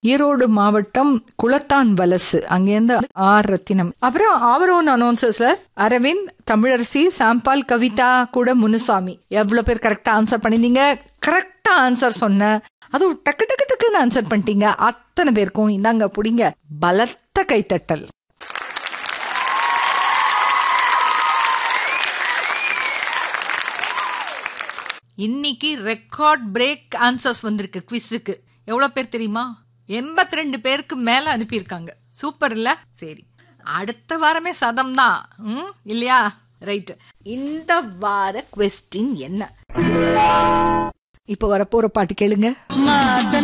ஈரோடு மாவட்டம் குளத்தான் வலசு அங்கேருந்து ஆர் ரத்தினம் அப்புறம் அவரோன் அனௌன்சர்ஸ்ல அரவிந்த் தமிழரசி சாம்பால் கவிதா கூட முனுசாமி எவ்வளவு பேர் கரெக்டா ஆன்சர் பண்ணிருந்தீங்க கரெக்டா ஆன்சர் சொன்ன அதுவும் டக்கு டக்கு டக்குன்னு ஆன்சர் பண்ணிட்டீங்க அத்தனை பேருக்கும் இந்தாங்க புடிங்க பலத்த கைத்தட்டல் இன்னைக்கு ரெக்கார்ட் பிரேக் ஆன்சர்ஸ் வந்திருக்கு குவிஸுக்கு எவ்வளோ பேர் தெரியுமா எண்பத்தி ரெண்டு பேருக்கு மேலே அனுப்பியிருக்காங்க சூப்பர் இல்ல சரி அடுத்த வாரமே சதம் தான் ம் இல்லையா ரைட் இந்த வார கொஸ்டின் என்ன இப்போ வரப்போற பாட்டு கேளுங்க மாதன்